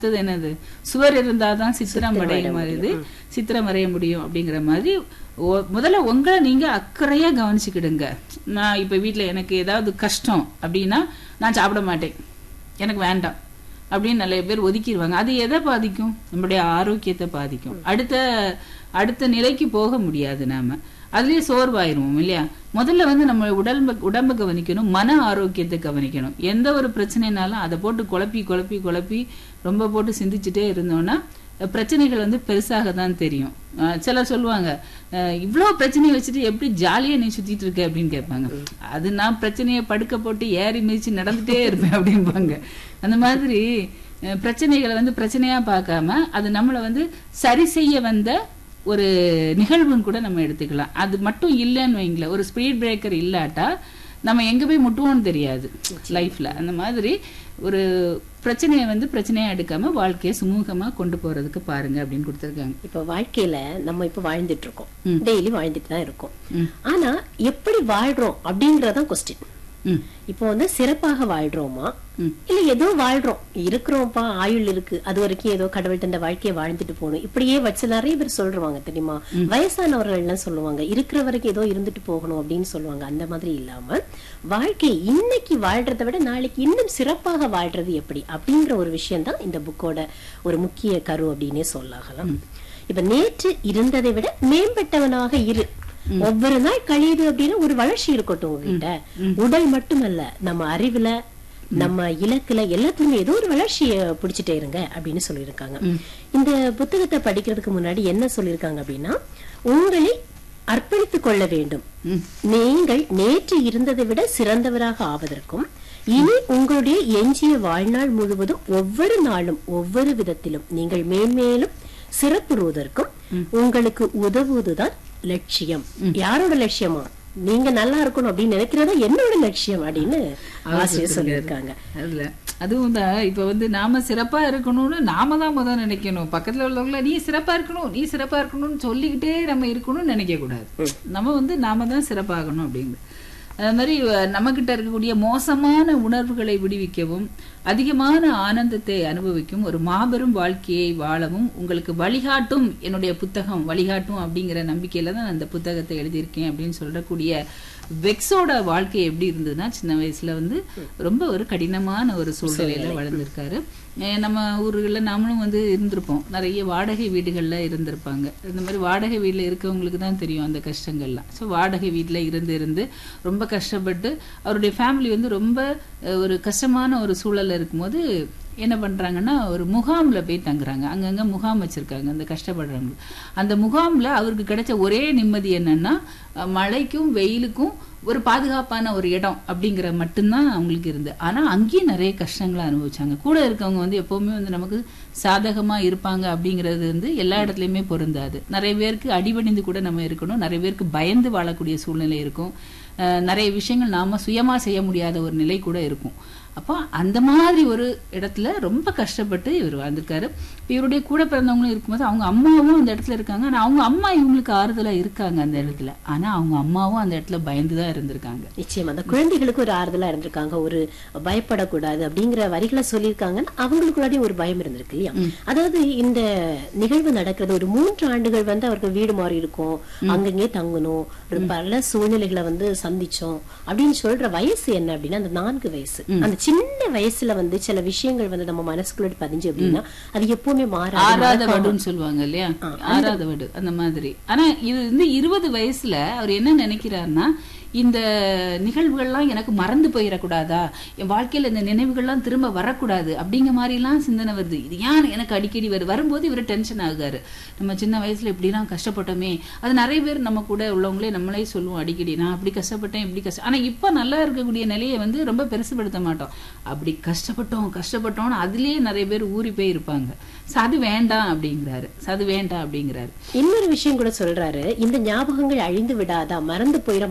அடுத்தது என்னது சுவர் இருந்தாதான் சித்திரம் வரைய மாதிரி சித்திரம் வரைய முடியும் அப்படிங்கிற மாதிரி ஒ- முதல்ல உங்களை நீங்க அக்கறையா கவனிச்சுக்கிடுங்க நான் இப்ப வீட்ல எனக்கு ஏதாவது கஷ்டம் அப்படின்னா நான் சாப்பிட மாட்டேன் எனக்கு வேண்டாம் அப்படின்னு நிறைய பேர் ஒதுக்கிடுவாங்க அது எதை பாதிக்கும் நம்மளுடைய ஆரோக்கியத்தை பாதிக்கும் அடுத்த அடுத்த நிலைக்கு போக முடியாது நாம அதுலயே சோர்வாயிருவோம் இல்லையா முதல்ல வந்து நம்ம உடம்பு உடம்பை கவனிக்கணும் மன ஆரோக்கியத்தை கவனிக்கணும் எந்த ஒரு பிரச்சனைனாலும் அதை போட்டு குழப்பி குழப்பி குழப்பி ரொம்ப போட்டு சிந்திச்சுட்டே இருந்தோம்னா அஹ், பிரச்சனைகள் வந்து பெருசாக தான் தெரியும் அஹ், சிலர் சொல்லுவாங்க அஹ், இவ்ளோ பிரச்சனையை வச்சுட்டு எப்படி ஜாலியா நீ சுத்திட்டு இருக்க அப்படின்னு கேட்பாங்க அது நான் பிரச்சனையை படுக்க போட்டு ஏறி மிதிச்சு நடந்துட்டே இருப்பேன் அப்படிம்பாங்க அந்த மாதிரி அஹ், பிரச்சனைகளை வந்து பிரச்சனையா பார்க்காம அது நம்மளை வந்து சரி செய்ய வந்த ஒரு நிகழ்வுன்னு கூட நம்ம எடுத்துக்கலாம் அது மட்டும் இல்லைன்னு வைங்களேன் ஒரு ஸ்பீட் பிரேக்கர் இல்லாட்டா நம்ம எங்க போய் முட்டுவோம்னு தெரியாது லைஃப்ல அந்த மாதிரி ஒரு பிரச்சனையை வந்து பிரச்சனையா எடுக்காம வாழ்க்கையை சுமூகமா கொண்டு போறதுக்கு பாருங்க அப்படின்னு கொடுத்துருக்காங்க இப்ப வாழ்க்கையில நம்ம இப்ப வாழ்ந்துட்டு இருக்கோம் ம். டெய்லி வாழ்ந்துட்டு தான் இருக்கோம் ம். ஆனா எப்படி வாழ்றோம் அப்படிங்கறதான் கொஸ்டின் ம் இப்போ வந்து சிறப்பாக வாழ்றோமா ம். இல்ல ஏதோ வாழ்றோம் இருக்கிறோம்ப்பா ஆயுள் இருக்கு அது வரைக்கும் ஏதோ கடவுள் தந்த வாழ்க்கையை வாழ்ந்துட்டு போகணும் இப்படியே வச்சு நிறைய பேர் சொல்றாங்க தெரியுமா வயசானவர்கள் எல்லாம் சொல்லுவாங்க இருக்கிற வரைக்கும் ஏதோ இருந்துட்டு போகணும் அப்படின்னு சொல்லுவாங்க அந்த மாதிரி இல்லாம வாழ்க்கை இன்னைக்கு வாழ்றதை விட நாளைக்கு இன்னும் சிறப்பாக வாழ்றது எப்படி அப்படிங்கிற ஒரு விஷயம் தான் இந்த புக்கோட ஒரு முக்கிய கரு அப்படின்னே சொல்லலாம் இப்ப நேற்று இருந்ததை விட மேம்பட்டவனாக இரு ஒவ்வொரு நாள் கழியுது அப்படின்னா ஒரு வளர்ச்சி இருக்கட்டும் உங்ககிட்ட உடல் மட்டுமல்ல நம்ம அறிவுல நம்ம இலக்குல எல்லாத்துலயுமே ஏதோ ஒரு வளர்ச்சியை பிடிச்சிட்டே இருங்க அப்படின்னு சொல்லியிருக்காங்க இந்த புத்தகத்தை படிக்கிறதுக்கு முன்னாடி என்ன சொல்லியிருக்காங்க அப்படின்னா உங்களை அர்ப்பணித்துக் கொள்ள வேண்டும் நீங்கள் நேற்று இருந்ததை விட சிறந்தவராக ஆவதற்கும் இனி உங்களுடைய எஞ்சிய வாழ்நாள் முழுவதும் ஒவ்வொரு நாளும் ஒவ்வொரு விதத்திலும் நீங்கள் மேன்மேலும் சிறப்புறுவதற்கும் உங்களுக்கு உதவுவதுதான் லட்சியம் யாரோட லட்சியமா நீங்க நல்லா இருக்கணும் அப்படின்னு நினைக்கிறதா என்னோட லட்சியம் அப்படின்னு ஆசிரியர் சொல்லியிருக்காங்க அதுல அதுவும் தான் இப்ப வந்து நாம சிறப்பா இருக்கணும்னு நாம தான் முதல் நினைக்கணும் பக்கத்துல உள்ளவங்கள நீ சிறப்பா இருக்கணும் நீ சிறப்பா இருக்கணும்னு சொல்லிக்கிட்டே நம்ம இருக்கணும்னு நினைக்க கூடாது நம்ம வந்து நாம தான் சிறப்பாகணும் அப்படிங்கிறது அது மாதிரி நம்ம கிட்ட இருக்கக்கூடிய மோசமான உணர்வுகளை விடுவிக்கவும் அதிகமான ஆனந்தத்தை அனுபவிக்கும் ஒரு மாபெரும் வாழ்க்கையை வாழவும் உங்களுக்கு வழிகாட்டும் என்னுடைய புத்தகம் வழிகாட்டும் அப்படிங்கிற நம்பிக்கையில தான் நான் அந்த புத்தகத்தை எழுதியிருக்கேன் அப்படின்னு சொல்லக்கூடிய வெக்ஸோட வாழ்க்கை எப்படி இருந்ததுன்னா சின்ன வயசுல வந்து ரொம்ப ஒரு கடினமான ஒரு சூழ்நிலையில வளர்ந்திருக்காரு அஹ் நம்ம ஊர்களில் நாமளும் வந்து இருந்திருப்போம் நிறைய வாடகை வீடுகள்ல இருந்திருப்பாங்க இந்த மாதிரி வாடகை வீட்டில் இருக்கவங்களுக்கு தான் தெரியும் அந்த கஷ்டங்கள்லாம் ஸோ வாடகை வீட்டில் இருந்து இருந்து ரொம்ப கஷ்டப்பட்டு அவருடைய ஃபேமிலி வந்து ரொம்ப அஹ், ஒரு கஷ்டமான ஒரு சூழல்ல இருக்கும்போது என்ன பண்றாங்கன்னா ஒரு முகாம்ல போய் தங்குறாங்க அங்கங்க முகாம் வச்சிருக்காங்க அந்த கஷ்டப்படுறவங்க அந்த முகாம்ல அவருக்கு கிடைச்ச ஒரே நிம்மதி என்னன்னா அஹ், மழைக்கும் வெயிலுக்கும் ஒரு பாதுகாப்பான ஒரு இடம் அப்படிங்கிற மட்டும்தான் அவங்களுக்கு இருந்து ஆனா அங்கேயும் நிறைய கஷ்டங்களை அனுபவிச்சாங்க கூட இருக்கவங்க வந்து எப்பவுமே வந்து நமக்கு சாதகமா இருப்பாங்க அப்படிங்கிறது வந்து எல்லா இடத்துலயுமே பொருந்தாது நிறைய பேருக்கு அடிபணிந்து கூட நம்ம இருக்கணும் நிறைய பேருக்கு பயந்து வாழக்கூடிய சூழ்நிலை இருக்கும் அஹ் நிறைய விஷயங்கள் நாம சுயமா செய்ய முடியாத ஒரு நிலை கூட இருக்கும் அப்போ அந்த மாதிரி ஒரு இடத்துல ரொம்ப கஷ்டப்பட்டு இவர் வாழ்ந்திருக்காரு இப்ப இவருடைய கூட பிறந்தவங்களும் இருக்கும்போது அவங்க அம்மாவும் அந்த இடத்துல இருக்காங்க ஆனா அவங்க அம்மா இவங்களுக்கு ஆறுதலா இருக்காங்க அந்த இடத்துல ஆனா அவங்க அம்மாவும் அந்த இடத்துல பயந்துதான் இருந்திருக்காங்க நிச்சயமா அந்த குழந்தைகளுக்கு ஒரு ஆறுதலா இருந்திருக்காங்க ஒரு பயப்படக்கூடாது அப்படிங்கிற வரிகளை சொல்லியிருக்காங்கன்னா அவங்களுக்குள்ளாடி ஒரு பயம் இருந்திருக்கு இல்லையா அதாவது இந்த நிகழ்வு நடக்கிறது ஒரு மூன்று ஆண்டுகள் வந்து அவருக்கு வீடு மாறி இருக்கும் அங்கங்கே தங்கணும் ஒரு பல சூழ்நிலைகளை வந்து சந்திச்சோம் அப்படின்னு சொல்ற வயசு என்ன அப்படின்னா அந்த நான்கு வயசு அந்த சின்ன வயசுல வந்து சில விஷயங்கள் வந்து நம்ம மனசுக்குள்ள பதிஞ்சு அப்படின்னா அது எப்பவுமே மாறாது ஆறாத வடுன்னு சொல்லுவாங்க இல்லையா ஆறாத வடு அந்த மாதிரி ஆனா இது வந்து இருபது வயசுல அவர் என்ன நினைக்கிறாருன்னா இந்த நிகழ்வுகள்லாம் எனக்கு மறந்து போயிடக்கூடாதா என் வாழ்க்கையில இந்த நினைவுகள்லாம் திரும்ப வரக்கூடாது அப்படிங்கிற மாதிரிலாம் சிந்தனை வருது இது ஏன் எனக்கு அடிக்கடி வருது வரும்போது இவர் டென்ஷன் ஆகாரு நம்ம சின்ன வயசுல இப்படிலாம் கஷ்டப்பட்டோமே அது நிறைய பேர் நம்ம கூட உள்ளவங்களே நம்மளே சொல்லுவோம் அடிக்கடி நான் அப்படி கஷ்டப்பட்டேன் இப்படி கஷ்டம் ஆனா இப்ப நல்லா இருக்கக்கூடிய நிலையை வந்து ரொம்ப பெருசுபடுத்த மாட்டோம் அப்படி கஷ்டப்பட்டோம் கஷ்டப்பட்டோம்னு அதுலயே நிறைய பேர் ஊறி போய் இருப்பாங்க So அது வேண்டாம் அப்படிங்கிறாரு So அது வேண்டாம் அப்படிங்கிறாரு இன்னொரு விஷயம் கூட சொல்றாரு இந்த ஞாபகங்கள் அழிந்து விடாதா மறந்து போயிட மாட்டேனா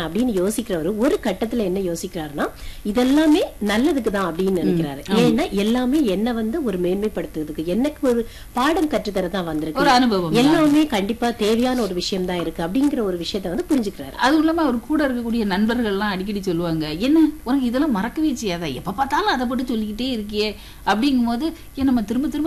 அப்படின்னு யோசிக்கிறவர் ஒரு கட்டத்துல என்ன யோசிக்கிறாருன்னா இதெல்லாமே நல்லதுக்கு தான் அப்படின்னு நினைக்கிறாரு ஏன்னா எல்லாமே என்ன வந்து ஒரு மேன்மைப்படுத்துறதுக்கு எனக்கு ஒரு பாடம் கற்றுத்தர தான் வந்திருக்கு ஒரு அனுபவம் எல்லாமே கண்டிப்பா தேவையான ஒரு விஷயம் தான் இருக்கு அப்படிங்கிற ஒரு விஷயத்த வந்து புரிஞ்சுக்கிறாரு அதுவும் இல்லாம அவர் கூட இருக்கக்கூடிய நண்பர்கள்லாம் அடிக்கடி சொல்லுவாங்க என்ன உனக்கு இதெல்லாம் மறக்கவே செய்யாதா எப்ப பார்த்தாலும் அதை பட்டு சொல்லிக்கிட்டே இருக்கியே அப்படிங்கும்போது ஏன் நம்ம திரும்ப திரும்ப